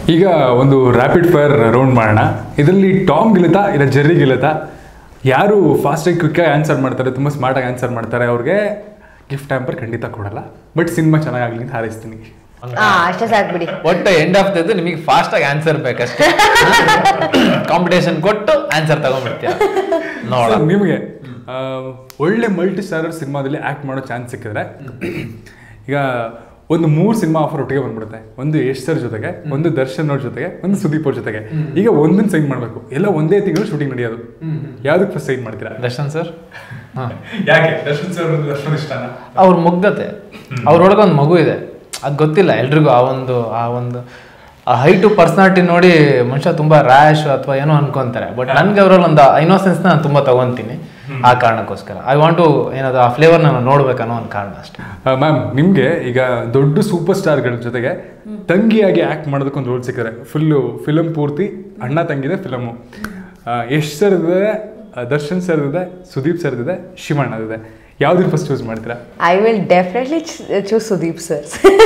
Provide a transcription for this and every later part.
ಈಗ ಒಂದು rapid fire round ಮಾಡೋಣ ಇದರಲ್ಲಿ ಟಾಮ್ ಗೆಲ್ಲುತ್ತಾ ಇಲ್ಲ ಜೆರ್ರಿ ಗೆಲ್ಲುತ್ತಾ ಯಾರು ಫಾಸ್ಟಾಗಿ ಕ್ವಿಕ್ಕಾಗಿ ಆನ್ಸರ್ ಮಾಡ್ತಾರೆ ತುಂಬ ಸ್ಮಾರ್ಟಾಗಿ ಆನ್ಸರ್ ಮಾಡ್ತಾರೆ ಅವ್ರಿಗೆ ಗಿಫ್ಟ್ ಹ್ಯಾಂಪರ್ ಖಂಡಿತ ಕೊಡಲ್ಲ ಬಟ್ ಸಿನಿಮಾ ಚೆನ್ನಾಗಾಗಲಿ ಅಂತ ಹಾರೈಸ್ತೀನಿ ಹಾ ಅಷ್ಟೇ ಸಾಕು ಬಿಡಿ ಒಟ್ಟು ಎಂಡ್ ಆಫ್ ದ ನಿಮಗೆ ಫಾಸ್ಟ್ ಆಗಿ ಆನ್ಸರ್ ಬೇಕಷ್ಟೇ ಕಾಂಪಿಟೇಷನ್ ಕೊಟ್ಟು ಆನ್ಸರ್ ತಗೊಂಡ್ಬಿಡ್ತೀಯ ನೋಡ So, ನಿಮಗೆ ಆ, ಒಳ್ಳೆ ಮಲ್ಟಿ ಸ್ಟಾರರ್ ಸಿನಿಮಾದಲ್ಲಿ ಆ್ಯಕ್ಟ್ ಮಾಡೋ ಚಾನ್ಸ್ ಸಿಕ್ಕಿದ್ರೆ ಈಗ ಒಂದು ಮೂರು ಸಿನಿಮಾ ಆಫರ್ ಒಟ್ಟಿಗೆ ಬಂದ್ಬಿಡುತ್ತೆ ಒಂದು ಯಶ್ ಸರ್ ಜೊತೆಗೆ ಒಂದು ದರ್ಶನ್ ಅವ್ರ ಜೊತೆಗೆ ಒಂದು ಸುದೀಪ್ ಅವ್ರ ಜೊತೆಗೆ ಈಗ ಒಂದನ್ನು ಸೈನ್ ಮಾಡಬೇಕು ಎಲ್ಲ ಒಂದೇ ತಿಂಗಳು ಶೂಟಿಂಗ್ ನಡೆಯೋದು ಯಾವ್ದಕ್ಕೆ ಫಸ್ಟ್ ಸೈನ್ ಮಾಡ್ತೀರಾ ದರ್ಶನ್ ಸರ್ ಹಾಂ ಯಾಕೆ ದರ್ಶನ್ ಸರ್ ದರ್ಶನ್ ಇಷ್ಟನ ಅವ್ರ ಮುಗ್ಧತೆ ಅವ್ರೊಳಗೆ ಒಂದು ಮಗು ಇದೆ ಅದು ಗೊತ್ತಿಲ್ಲ ಎಲ್ರಿಗೂ ಆ ಒಂದು ಆ ಒಂದು ಆ ಹೈಟು ಪರ್ಸನಾಲಿಟಿ ನೋಡಿ ಮನುಷ್ಯ ತುಂಬಾ ರ್ಯಾಶ್ ಅಥವಾ ಏನೋ ಅನ್ಕೊಂತಾರೆ ಬಟ್ ನನ್ಗೆ ಅವರಲ್ಲಿ ಒಂದು ಇನ್ನೋಸೆನ್ಸ್ನ ನಾನು ತುಂಬಾ ತಗೊಂತೀನಿ ಆ ಕಾರಣಕ್ಕೋಸ್ಕರ ಐ ವಾಂಟ್ ಟು ಏನದು ಆ ಫ್ಲೇವರ್ ನಾನು ನೋಡ್ಬೇಕನ್ನೋ ಒಂದು ಕಾರಣ ಅಷ್ಟೇ ಮ್ಯಾಮ್ ನಿಮಗೆ ಈಗ ದೊಡ್ಡ ಸೂಪರ್ ಸ್ಟಾರ್ಗಳ ಜೊತೆಗೆ ತಂಗಿಯಾಗಿ ಆ್ಯಕ್ಟ್ ಮಾಡೋದಕ್ಕೊಂದು ರೋಲ್ ಸಿಕ್ಕಿದ್ರೆ ಫುಲ್ಲು ಫಿಲಮ್ ಪೂರ್ತಿ ಅಣ್ಣ ತಂಗಿದೆ ಫಿಲಮು ಯಶ್ ಸರ್ದಿದೆ ದರ್ಶನ್ ಸರ್ದಿದೆ ಸುದೀಪ್ ಸರ್ದಿದೆ ಶಿವಣ್ಣದಿದೆ ಯಾವ್ದನ್ನ ಫಸ್ಟ್ ಚೂಸ್ ಮಾಡ್ತೀರಾ I will definitely choose Sudeep sir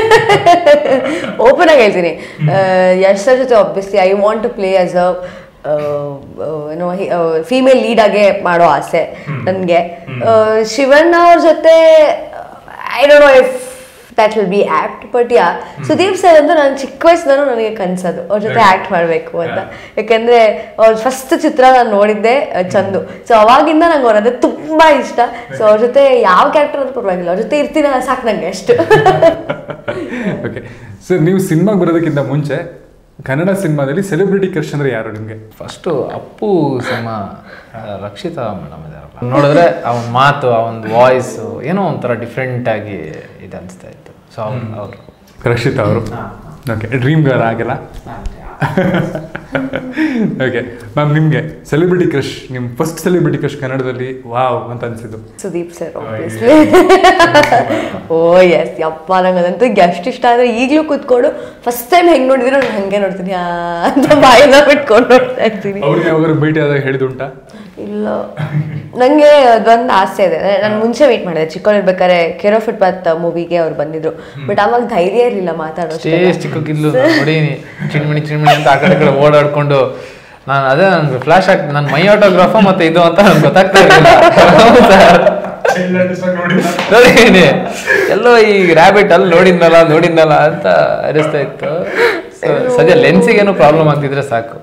open ಆಗಿ ಹೇಳ್ತೀನಿ ಯಶ್ ಸರ್ ಜೊತೆ obviously I want to play as a ಏನೋ ಫೀಮೇಲ್ ಲೀಡ್ ಆಗೇ ಮಾಡೋ ಆಸೆ ನನಗೆ ಶಿವಣ್ಣ ಅವ್ರ ಜೊತೆ I don't know if that will be act but yeah Sudeep sir ಅಂತೂ ನಾನು ಚಿಕ್ಕ ವಯಸ್ಸಿನೂ ನನಗೆ ಕನ್ಸೋದು ಅವ್ರ ಜೊತೆ ಆ್ಯಕ್ಟ್ ಮಾಡಬೇಕು ಅಂತ ಯಾಕೆಂದರೆ ಅವ್ರ ಫಸ್ಟ್ ಚಿತ್ರ ನಾನು ನೋಡಿದ್ದೆ ಆ, ಚಂದು ಸೊ ಅವಾಗಿಂದ ನಂಗೆ ಅವ್ರದ್ದು ತುಂಬ ಇಷ್ಟ ಸೊ ಅವ್ರ ಜೊತೆ ಯಾವ ಕ್ಯಾರೆಕ್ಟರ್ ಅಂತ ಪರವಾಗಿಲ್ಲ ಅವ್ರ ಜೊತೆ ಇರ್ತೀನಿ ಸಾಕು ನನಗೆ ಅಷ್ಟು ಓಕೆ ಸರ್ ನೀವು ಸಿನಿಮಾಗೆ ಬರೋದಕ್ಕಿಂತ ಮುಂಚೆ ಕನ್ನಡ ಸಿನಿಮಾದಲ್ಲಿ ಸೆಲೆಬ್ರಿಟಿ ಕ್ರಶ್ ಅಂದ್ರೆ ಯಾರು ನಿಮಗೆ ಫಸ್ಟು ಅಪ್ಪು ಸಿನಿಮಾ ರಕ್ಷಿತಾ ಮೇಡಮ್ ಇದಾರಲ್ಲ ನೋಡಿದ್ರೆ ಅವನ ಮಾತು ಆ ಒಂದು ವಾಯ್ಸು ಏನೋ ಒಂಥರ ಡಿಫ್ರೆಂಟ್ ಆಗಿ ಇದು ಅನಿಸ್ತಾ ಇತ್ತು ಸೊ ಅವ್ರು ಅವರು ರಕ್ಷಿತಾ ಅವರು ಓಕೆ ಡ್ರೀಮ್ ಗರ್ ಆಗಿಲ್ಲ ಓಕೆ ಮ್ಯಾಮ್ ನಿಮಗೆ ಸೆಲೆಬ್ರಿಟಿ ಕ್ರಶ್ ನಿಮ್ಮ ಫಸ್ಟ್ ಸೆಲೆಬ್ರಿಟಿ ಕ್ರಶ್ ಕನ್ನಡದಲ್ಲಿ ವಾವ್ ಅಂತ ಅನ್ಸಿದ್ದು Sudeep sir obviously oh yes ಯಪ್ಪ ನಂಗದಂತೂ ಎಷ್ಟು ಇಷ್ಟ ಅಂದ್ರೆ ಈಗಲೂ ಕೂತ್ಕೊಂಡು ಫಸ್ಟ್ ಟೈಮ್ ಹೆಂಗ್ ನೋಡಿದ್ರೆ ನಾನು ಹಂಗೆ ನೋಡ್ತೀನಿ ಆ ಅಂತ ಬಾಯಿನ ಬಿಟ್ಕೊಂಡು ನೋಡ್ತಾ ಇರ್ತೀನಿ ಅವ್ರಿಗೆ ಯಾವಾಗ ಭೇಟಿ ಆದಾಗ ಹೇಳಿದುಂಟಾ ಇಲ್ಲ ನನಗೆ ಅದೊಂದು ಆಸೆ ಇದೆ ನಾನು ಮುಂಚೆ ವೇಟ್ ಮಾಡಿದೆ ಚಿಕ್ಕವಳಿರ್ಬೇಕಾದ್ರೆ ಕೇರೋ ಫುಟ್ಪಾತ್ ಮೂವಿಗೆ ಅವ್ರು ಬಂದಿದ್ರು ಬಟ್ ಅವಾಗ ಧೈರ್ಯ ಇರಲಿಲ್ಲ ಮಾತಾಡೋ ಸ್ಟೇಜ್ ಚಿಕ್ಕಕ್ಕಿದ್ಲು ನೋಡೀನಿ ಚಿಣ್ಮಣಿ ಚಿಣ್ಮಣಿ ಅಂತ ಆ ಕಡೆ ಈ ಕಡೆ ಓಡಾಡ್ಕೊಂಡು ನಾನು ಅದೇ ನನ್ಗೆ ಫ್ಲಾಶ್ ಆಗ್ತದೆ ನನ್ನ ಮೈ ಆಟೋಗ್ರಾಫ ಮತ್ತೆ ಇದು ಅಂತ ನನ್ಗೆ ಗೊತ್ತಾಗ್ತಾ ಇರಲಿಲ್ಲ ನೋಡೀನಿ ಎಲ್ಲೋ ಈ ರ್ಯಾಬಿಟ್ ಅಲ್ಲಿ ನೋಡಿದ್ನಲ್ಲ ನೋಡಿದ್ನಲ್ಲ ಅಂತ ಅನಿಸ್ತಾ ಇತ್ತು So, ಸದ್ಯ ಲೆನ್ಸಿಗೆ ಏನೋ ಪ್ರಾಬ್ಲಮ್ ಆಗ್ತಿದ್ರೆ ಸಾಕು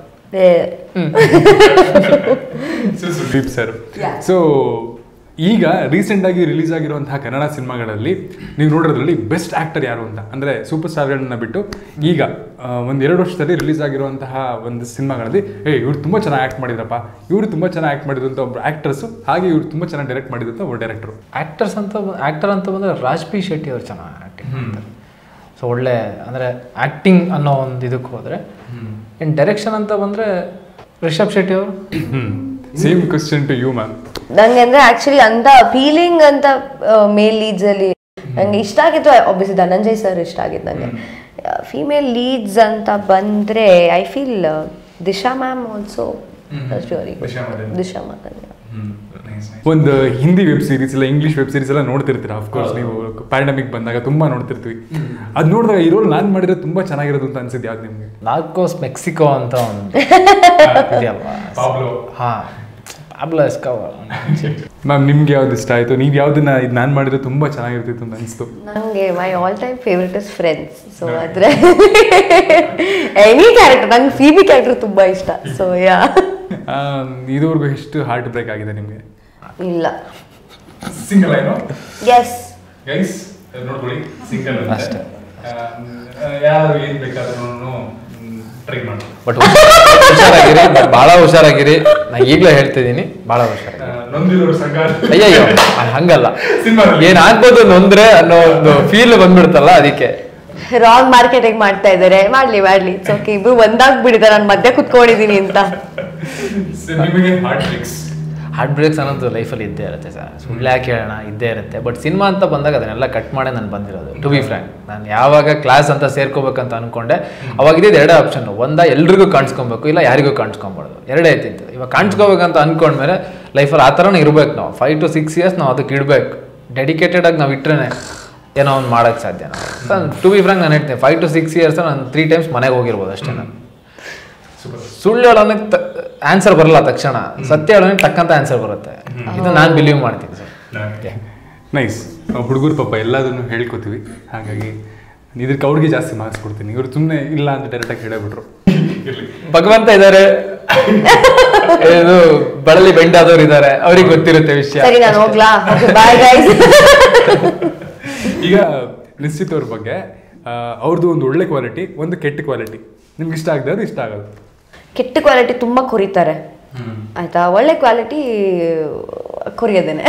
ಸುದೀಪ್ ಸರ್ Yeah. ಸೊ ಈಗ ರೀಸೆಂಟ್ ಆಗಿ ರಿಲೀಸ್ ಆಗಿರುವಂತಹ ಕನ್ನಡ ಸಿನಿಮಾಗಳಲ್ಲಿ ನೀವು ನೋಡೋದ್ರಲ್ಲಿ ಬೆಸ್ಟ್ ಆಕ್ಟರ್ ಯಾರು ಅಂತ ಅಂದ್ರೆ ಸೂಪರ್ ಸ್ಟಾರ್ಗಳನ್ನ ಬಿಟ್ಟು ಈಗ ಆ, ಒಂದ್ ಎರಡು ವರ್ಷದಲ್ಲಿ ರಿಲೀಸ್ ಆಗಿರುವಂತಹ ಒಂದು ಸಿನಿಮಾಗಳಲ್ಲಿ ಏ ಇವ್ರು ತುಂಬಾ ಚೆನ್ನಾಗಿ ಆಕ್ಟ್ ಮಾಡಿದ್ರಪ್ಪ ಇವರು ತುಂಬಾ ಚೆನ್ನಾಗಿ ಆಕ್ಟ್ ಮಾಡಿದ್ರು ಅಂತ ಒಬ್ರು ಆಕ್ಟರ್ಸ್ ಹಾಗೆ ಇವ್ರು ತುಂಬಾ ಚೆನ್ನಾಗಿ ಡೈರೆಕ್ಟ್ ಮಾಡಿದ್ರು ಅಂತ ಒಬ್ಬ ಡೈರೆಕ್ಟರ್ ಆಕ್ಟರ್ಸ್ ಅಂತ ಆಕ್ಟರ್ ಅಂತ ಬಂದ್ರೆ ರಾಜ್ ಪಿ ಶೆಟ್ಟಿ ಅವ್ರು ಚೆನ್ನಾಗಿ ಆಕ್ಟಿಂಗ್ ಮಾಡ್ತಾರೆ ಸೊ ಒಳ್ಳೆ ಅಂದ್ರೆ ಆಕ್ಟಿಂಗ್ ಅನ್ನೋ ಒಂದು ಇದಕ್ಕೆ ಹೋದ್ರೆ ಇನ್ ಡೈರೆಕ್ಷನ್ ಅಂತ ಬಂದ್ರೆ ರಿಷಬ್ ಶೆಟ್ಟಿ ಅವರು same question to you ma'am ನಂಗೆ ಅಂದ್ರೆ ಆಕ್ಚುಲಿ ಅಂತ ಫೀಲಿಂಗ್ ಅಂತ ಮೇಲ್ ಲೀಡ್ಸ್ ಅಲ್ಲಿ ನಂಗೆ ಇಷ್ಟ ಆಗಿತ್ತು ಒಬ್ಬಿಸಿ ಧನಂಜಯ್ ಸರ್ ಇಷ್ಟ ಆಗಿದ್ದು ನನಗೆ ಫಿಮೇಲ್ ಲೀಡ್ಸ್ ಅಂತ ಬಂದ್ರೆ I feel Disha ma'am also Disha madam. Disha ma'am ಒಂದು ಹಿಂದಿ ವೆಬ್ ಸೀರೀಸ್ ಇಲ್ಲ ಇಂಗ್ಲಿಷ್ ವೆಬ್ ಸೀರೀಸ್ ಎಲ್ಲ ನೋಡ್ತಿರ್ತೀರಾ ಅಫ್ಕೋರ್ಸ್ ನೀವು ಪ್ಯಾಂಡಮಿಕ್ ಬಂದಾಗ ತುಂಬಾ ನೋಡ್ತಿರ್ತೀವಿ ಅದ್ ನೋಡಿದಾಗ ಈ ರೋಲ್ ನಾನ್ ಮಾಡಿದ್ರೆ ತುಂಬಾ ಚೆನ್ನಾಗಿರೋದು ಅಂತ ಅನ್ಸಿದ್ ಯಾವ್ದು ನಿಮ್ಗೆ ನಾರ್ಕೋಸ್ ಮೆಕ್ಸಿಕೋ ಅಂತ ಒಂದು ಇದೆಯಲ್ವಾ Pablo. ಹಾ ಪಾಬ್ಲೋ ಎಸ್ಕೋಬಾರ್ ಮ್ಯಾಮ್ ನಿಮ್ಗೆ ಯಾವ್ದು ಇಷ್ಟ ಆಯ್ತು ನೀವು ಯಾವ್ದನ್ನ ಇದು ನಾನು ಮಾಡಿದ್ರೆ ತುಂಬಾ ಚೆನ್ನಾಗಿರ್ತಿತ್ತು ಅಂತ ಅನಿಸ್ತು ನನಗೆ my all time favourite is friends so ಅದ್ರೆ ಎನಿ ಕ್ಯಾರೆಕ್ಟರ್ ನಂಗೆ ಫೀಬಿ ಕ್ಯಾರೆಕ್ಟರ್ ತುಂಬಾ ಇಷ್ಟ ಸೊ ಯಾ ಇದುವರೆಗೂ ಎಷ್ಟು ಹಾರ್ಟ್ ಬ್ರೇಕ್ ಆಗಿದೆ ನಿಮಗೆ ಇಲ್ಲ ಸಿಂಗಲ್ ಏನೋ ಎಸ್ ಗೈಸ್ ನೋಡ್ಕೊಳ್ಳಿ ಸಿಂಗಲ್ ಅಷ್ಟೇ. ಯಾರು ಏನ್ ಬೇಕಾದ್ರೂ ಟ್ರೈ ಮಾಡಿ ಬಟ್ ಹುಷಾರಾಗಿರಿ ಬಟ್ ಭಾಳ ಹುಷಾರಾಗಿರಿ ನಾನು ಈಗಲೇ ಹೇಳ್ತಿದ್ದೀನಿ ಭಾಳ ಹುಷಾರಾಗಿರಿ ನೊಂದಿರೋರು ಸಂಘ ಅಯ್ಯಯ್ಯೋ ಅದ್ ಹಂಗಲ್ಲ ಸಿನಿಮಾದಲ್ಲಿ. ಏನ್ ಆಗ್ಬೋದು ನೊಂದ್ರೆ ಅನ್ನೋ ಒಂದು ಫೀಲ್ ಬಂದ್ಬಿಡ್ತಲ್ಲ ಅದಕ್ಕೆ ರಾಂಗ್ ಮಾರ್ಕೆಟಿಂಗ್ ಮಾಡ್ತಾ ಇದ್ದಾರೆ ಮಾಡ್ಲಿ ಮಾಡ್ಲಿ ಇಟ್ಸ್ ಓಕೆ ಇಬ್ರು ಒಂದಾಗ್ಬಿಟ್ಟಿದ್ದಾರೆ ನಾನು ಮಧ್ಯೆ ಕುತ್ಕೊಂಡಿದೀನಿ ಅಂತ ನಿಮಗೆ ಹಾರ್ಟ್ ಬ್ರೇಕ್ಸ್ ಹಾರ್ಟ್ ಬ್ರೇಕ್ಸ್ ಅನ್ನೋದು ಲೈಫಲ್ಲಿ ಇದ್ದೇ ಇರುತ್ತೆ ಸರ್ ಸುಳ್ಳು ಯಾಕೆ ಹೇಳೋಣ ಇದ್ದೇ ಇರುತ್ತೆ ಬಟ್ ಸಿನಿಮಾ ಅಂತ ಬಂದಾಗ ಅದನ್ನೆಲ್ಲ ಕಟ್ ಮಾಡೇ ನಾನು ಬಂದಿರೋದು ಟು ಬಿ ಫ್ರ್ಯಾಂಕ್ ನಾನು ಯಾವಾಗ ಕ್ಲಾಸ್ ಅಂತ ಸೇರ್ಕೋಬೇಕಂತ ಅನ್ಕೊಂಡೆ ಅವಾಗ ಇದ್ದಿದ್ದು ಎರಡೇ ಆಪ್ಷನ್ ಒಂದ ಎಲ್ರಿಗೂ ಕಾಣಿಸ್ಕೊಬೇಕು ಇಲ್ಲ ಯಾರಿಗೂ ಕಾಣಿಸ್ಕೊಬಾರ್ದು ಎರಡೇ ಐತಿತ್ತು ಇವಾಗ ಕಾಣಿಸ್ಕೋಬೇಕಂತ ಅನ್ಕೊಂಡ್ಮೇಲೆ ಲೈಫಲ್ಲಿ ಆ ಥರನೇ ಇರ್ಬೇಕು ನಾವು ಫೈವ್ ಟು ಸಿಕ್ಸ್ ಇಯರ್ಸ್ ನಾವು ಅದಕ್ಕೆ ಇಡಬೇಕು ಡೆಡಿಕೇಟೆಡ್ ಆಗಿ ನಾವು ಇಟ್ರೆ ಏನೋ ಒಂದು ಮಾಡೋಕ್ಕೆ ಸಾಧ್ಯ ಟು ಬಿ ಫ್ರಾಂಕ್ ನಾನು ಹೇಳ್ತೀನಿ ಫೈವ್ ಟು ಸಿಕ್ಸ್ ಇಯರ್ಸ್ ನಾನು ತ್ರೀ ಟೈಮ್ಸ್ ಮನೆಗೆ ಹೋಗಿರ್ಬೋದು ಅಷ್ಟೇ ನಾನು ಸುಳ್ಳು ಹೇಳೋನಕ್ಕೆ ಆನ್ಸರ್ ಬರಲ್ಲ ತಕ್ಷಣ ಸತ್ಯ ಹೇಳೋನಕ್ಕೆ ತಕ್ಕಂತ ಆನ್ಸರ್ ಬರುತ್ತೆ ಇದು ನಾನು ಬಿಲೀವ್ ಮಾಡ್ತೀನಿ ಸರ್ ನೈಸ್ ಹುಡುಗರು ಪಾಪ ಎಲ್ಲದನ್ನು ಹೇಳ್ಕೊತೀವಿ ಹಾಗಾಗಿ ಇದಕ್ಕೆ ಅವ್ರಿಗೆ ಜಾಸ್ತಿ ಮಾರ್ಕ್ಸ್ ಕೊಡ್ತೀನಿ ಇವರು ಸುಮ್ಮನೆ ಇಲ್ಲ ಅಂತ ಡೈರೆಕ್ಟಾಗಿ ಹೇಳಬಿಟ್ರು ಭಗವಂತ ಇದ್ದಾರೆ ಇದು ಬಳಲಿ ಬೆಂಡಾದವ್ರು ಇದ್ದಾರೆ ಅವ್ರಿಗೆ ಗೊತ್ತಿರುತ್ತೆ ವಿಷಯ ಸರಿ ನಾನು ಹೋಗ್ಲಾ ಬಾಯ್ ಗೈಸ್ ಈಗ ನಿಶ್ಚಿತ್ ಅವ್ರ ಬಗ್ಗೆ ಆ, ಅವ್ರದ್ದು ಒಂದು ಒಳ್ಳೆ ಕ್ವಾಲಿಟಿ ಒಂದು ಕೆಟ್ಟ ಕ್ವಾಲಿಟಿ ನಿಮ್ಗೆ ಇಷ್ಟ ಆಗದೆ ಅದು ಇಷ್ಟ ಆಗೋದು ಕೆಟ್ಟ ಕ್ವಾಲಿಟಿ ತುಂಬಾ ಕೊರಿತಾರೆ ಆಯ್ತಾ ಒಳ್ಳೆ ಕ್ವಾಲಿಟಿ ಕೊರಿಯೋದೇನೆ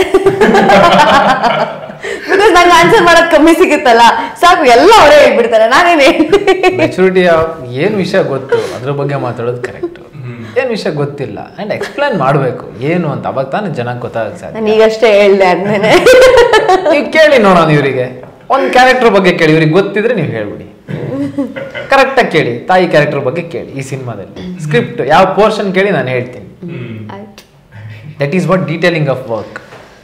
ಬಿಕಾಸ್ ನಂಗೆ ಆನ್ಸರ್ ಮಾಡೋದು ಕಮ್ಮಿ ಸಿಗುತ್ತಲ್ಲ ಸಾಕು ಎಲ್ಲ ಅವರೇ ಹೇಳ್ಬಿಡ್ತಾರೆ ನಾನೇನು ಮೆಚುರಿಟಿ ಏನ್ ವಿಷಯ ಗೊತ್ತು ಅದ್ರ ಬಗ್ಗೆ ಮಾತಾಡೋದು ಕರೆಕ್ಟ್ ಏನ್ ವಿಷಯ ಗೊತ್ತಿಲ್ಲ ಅಂಡ್ ಎಕ್ಸ್ಪ್ಲೈನ್ ಮಾಡಬೇಕು ಏನು ಅಂತ ಅವಾಗ ತಾನೇ ಜನಕ್ಕೆ ಗೊತ್ತಾಗಕ್ಕೆ ಸಾಧ್ಯ ನಾನು ಈಗಷ್ಟೇ ಹೇಳ್ದೆ ಆದ್ಮೇಲೆ ನೀವು ಕೇಳಿ ನೋಡೋಣ ಇವರಿಗೆ ಒಂದು ಕ್ಯಾರೆಕ್ಟರ್ ಬಗ್ಗೆ ಕೇಳಿ ಇವ್ರಿಗೆ ಗೊತ್ತಿದ್ರೆ ನೀವು ಹೇಳ್ಬಿಡಿ ಕರೆಕ್ಟಾಗಿ ಕೇಳಿ ತಾಯಿ ಕ್ಯಾರೆಕ್ಟರ್ ಬಗ್ಗೆ ಕೇಳಿ ಈ ಸಿನಿಮಾದಲ್ಲಿ ಸ್ಕ್ರಿಪ್ಟ್ ಯಾವ ಪೋರ್ಷನ್ ಕೇಳಿ ನಾನು ಹೇಳ್ತೀನಿ ಆಯ್ತು that is what detailing of work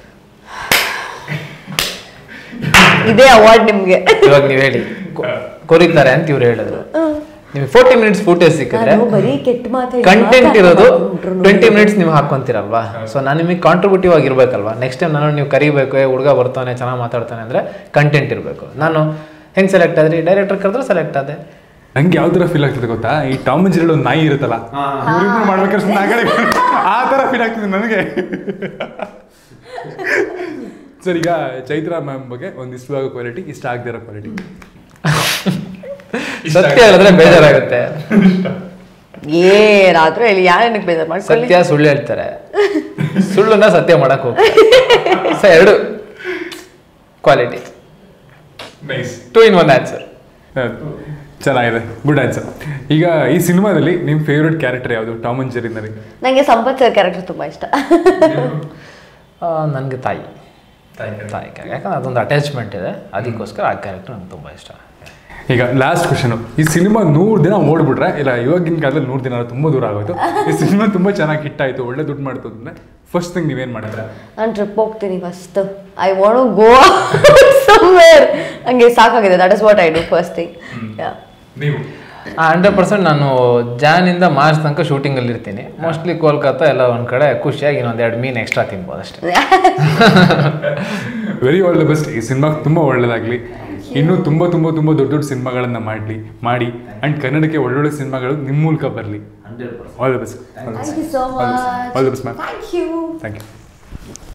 ಇದೇ ಅವಾರ್ಡ್ ನಿಮ್ಗೆ ಇವಾಗ ನೀವು ಹೇಳಿ ಕೊ- ಕೊರಿತಾರೆ ಅಂತ ಇವ್ರು ಹೇಳಿದ್ರು ನಿಮಗೆ ಫೋರ್ಟಿ ಮಿನಿಟ್ಸ್ ಫೂಟೇಜ್ ಸಿಕ್ಕಿದ್ರೆ ನಾನು ಬರೀ ಕೆಟ್ಟ ಮಾತು ಕಂಟೆಂಟ್ ಇರೋದು ಟ್ವೆಂಟಿ ಮಿನಿಟ್ಸ್ ನೀವು ಹಾಕೊಂತೀರಲ್ವಾ ಸೊ ನಾನು ನಿಮಗೆ ಕಾಂಟ್ರಿಬ್ಯೂಟಿವ್ ಆಗಿರ್ಬೇಕಲ್ವಾ ನೆಕ್ಸ್ಟ್ ಟೈಮ್ ನಾನು ನೀವು ಕರಿಬೇಕು ಏ ಹುಡುಗ ಬರ್ತಾನೆ ಚೆನ್ನಾಗಿ ಮಾತಾಡ್ತಾನೆ ಅಂದ್ರೆ ಕಂಟೆಂಟ್ ಇರಬೇಕು ನಾನು ಹೆಂಗ್ ಸೆಲೆಕ್ಟ್ ಆದ್ರಿ ಡೈರೆಕ್ಟರ್ ಕರೆದ್ರೆ ಸೆಲೆಕ್ಟ್ ಆದೆ ನಂಗೆ ಯಾವ ಥರ ಫೀಲ್ ಆಗ್ತದೆ ಗೊತ್ತಾ ಈ ಟಾಮ್ ಅಂಡ್ ಜೆರಿ ಒಂದು ನಾಯಿ ಇರುತ್ತಲ್ಲ ಇವ್ರಿಬ್ರು ಮಾಡ್ಬೇಕಾದ್ರೆ ಸುಮ್ನೆ ಆ ಕಡೆ ಆ ಥರ ಫೀಲ್ ಆಗ್ತದೆ ನನಗೆ ಸರ್ ಈಗ ಚೈತ್ರಾ ಮ್ಯಾಮ್ ಬಗ್ಗೆ ಒಂದು ಇಷ್ಟವಾಗೋ ಕ್ವಾಲಿಟಿ ಇಷ್ಟ ಆಗದೇ ಇರೋ ಕ್ವಾಲಿಟಿ ಸತ್ಯ ಹೇಳಿದ್ರೆ ಬೇಜಾರಾಗುತ್ತೆ ಏನಾದ್ರೂ ಹೇಳಿ ಯಾರೇನಕ್ಕೆ ಬೇಜಾರು ಮಾಡ್ಕೊಳ್ಳಿ ಸತ್ಯ ಸುಳ್ಳು ಹೇಳ್ತಾರೆ ಸುಳ್ಳನ್ನ ಸತ್ಯ ಮಾಡಕ್ ಹೋಗ್ತಾರೆ ಸೊ ಎರಡು quality nice two in one answer ಚೆನ್ನಾಗಿದೆ ಗುಡ್ ಆನ್ಸರ್ ಈಗ ಈ ಸಿನಿಮಾದಲ್ಲಿ ನಿಮ್ಮ ಫೇವ್ರೆಟ್ ಕ್ಯಾರೆಕ್ಟರ್ ಯಾವುದು ಟಾಮ್ ಅಂಡ್ ಜೆರಿನಲ್ಲಿ ನಂಗೆ ಸಂಪತ್ ಸರ್ ಕ್ಯಾರೆಕ್ಟರ್ ತುಂಬಾ ಇಷ್ಟ ನನಗೆ ತಾಯಿ ತಾಯಿ character. ಯಾಕಂದ್ರೆ ಅದೊಂದು ಅಟ್ಯಾಚ್ಮೆಂಟ್ ಇದೆ ಅದಕ್ಕೋಸ್ಕರ ಆ ಕ್ಯಾರೆಕ್ಟರ್ ನಂಗೆ ತುಂಬ ಇಷ್ಟ ಈಗ ಲಾಸ್ಟ್ ಕ್ವಶನು ಈ ಸಿನಿಮಾ ನೂರು ದಿನ ಓಡ್ಬಿಟ್ರೆ ಇಲ್ಲ ಇವಾಗಿನ ಕಾಲದಲ್ಲಿ ನೂರು ದಿನ ತುಂಬ ದೂರ ಆಗೋಯ್ತು ಈ ಸಿನಿಮಾ ತುಂಬ ಚೆನ್ನಾಗಿ ಹಿಟ್ ಆಯಿತು ಒಳ್ಳೆ ದುಡ್ಡು ಮಾಡ್ತು ಅಂದ್ರೆ ಫಸ್ಟ್ ಥಿಂಗ್ ನೀವೇನು ಮಾಡಿದ್ರೆ ನಾನು ಟ್ರಿಪ್ ಹೋಗ್ತೀನಿ first I want go somewhere ಹಂಗೆ ಸಾಕಾಗಿದೆ that is what I do first thing ನೀವು ಹಂಡ್ರೆಡ್ ಪರ್ಸೆಂಟ್ ನಾನು ಜಾನಿಂದ ಮಾರ್ಚ್ ತನಕ ಶೂಟಿಂಗಲ್ಲಿ ಇರ್ತೀನಿ ಮೋಸ್ಟ್ಲಿ ಕೋಲ್ಕತ್ತಾ ಎಲ್ಲ ಒಂದು ಕಡೆ ಖುಷಿಯಾಗಿ ಇನ್ನೊಂದು ಎರಡು ಮೀನು ಎಕ್ಸ್ಟ್ರಾ ತಿನ್ಬೋದು ಅಷ್ಟೇ ವೆರಿ ಆಲ್ ದ ಬೆಸ್ಟ್ ಈ ಸಿನಿಮಾ ತುಂಬ ಒಳ್ಳೆಯದಾಗಲಿ ಇನ್ನೂ ತುಂಬ ತುಂಬ ತುಂಬ ದೊಡ್ಡ ದೊಡ್ಡ ಸಿನಿಮಾಗಳನ್ನು ಮಾಡಲಿ ಮಾಡಿ ಆ್ಯಂಡ್ ಕನ್ನಡಕ್ಕೆ ಒಳ್ಳೊಳ್ಳೆ ಸಿನಿಮಾಗಳು ನಿಮ್ಮ ಮೂಲಕ ಬರಲಿ all the best thank you so much all the best ma'am thank you thank you